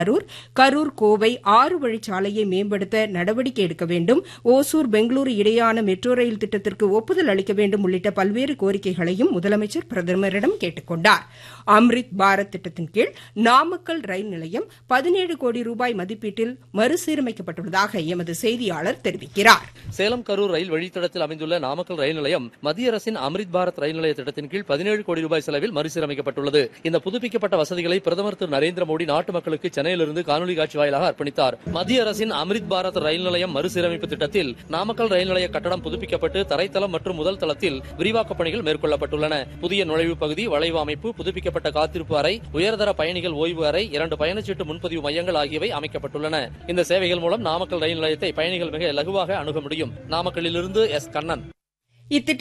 கரூர் கரூர் கோவை ஆறு வழிச்சாலையை மேம்படுத்த நடவடிக்கை எடுக்க வேண்டும் ஒசூர் பெங்களூரு இடையேயான மெட்ரோ ரயில் திட்டத்திற்கு ஒப்புதல் அளிக்க வேண்டும் உள்ளிட்ட பல்வேறு கோரிக்கைகளையும் முதலமைச்சர் பிரதமரிடம் கேட்டுக் கொண்டார் அம்ரித் பாரத் திட்டத்தின் கீழ் நாமக்கல் ரயில் நிலையம் பதினேழு கோடி ரூபாய் மதிப்பீட்டில் மறுசீரமைக்கப்பட்டுள்ளதாக எமது செய்தியாளர் தெரிவிக்கிறார் சேலம் கரூர் ரயில் வழித்தடத்தில் அமைந்துள்ள நாமக்கல் ரயில் நிலையம் மத்திய அரசின் அம்ரித் பாரத் ரயில் நிலைய திட்டத்தின் கீழ் பதினேழு கோடி ரூபாய் செலவில் மறுசீரமைக்கப்பட்டுள்ளது இந்த புதுப்பிக்கப்பட்ட வசதிகளை பிரதமர் திரு நரேந்திர மோடி நாட்டு மக்களுக்கு சென்னையிலிருந்து காணொலி காட்சி வாயிலாக அர்ப்பணித்தார் மத்திய அரசின் அம்ரித் பாரத் ரயில் நிலையம் மறுசீரமைப்பு திட்டத்தில் நாமக்கல் ரயில் நிலைய கட்டடம் புதுப்பிக்கப்பட்டு தரைத்தளம் மற்றும் முதல் தளத்தில் விரிவாக்கப் பணிகள் மேற்கொள்ளப்பட்டுள்ளன புதிய நுழைவுப் பகுதி வளைவு அமைப்பு புதுப்பிக்கப்பட்ட காத்திருப்பு அறை உயர்தர பயணிகள் ஓய்வு அறை இரண்டு பயணச்சீட்டு முன்பதிவு மையங்கள் ஆகியவை அமைக்கப்பட்டுள்ளன இந்த சேவைகள் மூலம் நாமக்கல் ரயில் நிலையத்தை பயணிகள் மிக இலகுவாக அணுக முடியும் நாமக்கல்லிலிருந்து எஸ் கண்ணன் இத்திட்ட